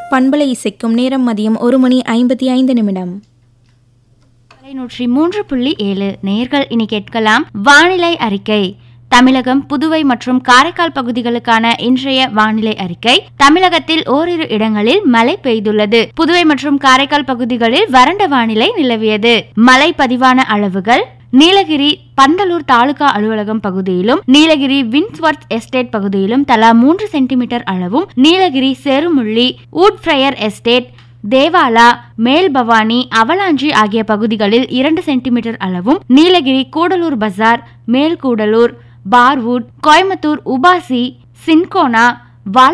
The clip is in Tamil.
பண்பலை இசைக்கும் நேரம் மதியம் ஒரு மணி ஐம்பத்தி ஐந்து நிமிடம் தொலைநூற்றி மூன்று புள்ளி ஏழு நேர்கள் இனி கேட்கலாம் வானிலை அறிக்கை தமிழகம் புதுவை மற்றும் காரைக்கால் பகுதிகளுக்கான இன்றைய வானிலை அறிக்கை தமிழகத்தில் ஓரிரு இடங்களில் மழை பெய்துள்ளது புதுவை மற்றும் காரைக்கால் பகுதிகளில் வறண்ட வானிலை நிலவியது மழை பதிவான அளவுகள் நீலகிரி பந்தலூர் தாலுகா அலுவலகம் பகுதியிலும் நீலகிரி வின்ஸ்வர்த் எஸ்டேட் பகுதியிலும் தலா மூன்று சென்டிமீட்டர் அளவும் Nilgiri Cherumulli Woodbriar estate Devala Melbhavani Avalanche ஆகிய பகுதிகளில் இரண்டு சென்டிமீட்டர் அளவும் நீலகிரி கூடலூர் பஜார் மேல்கூடலூர் பார்வுட் கோயம்புத்தூர் உபாசி சின்கோனா வால்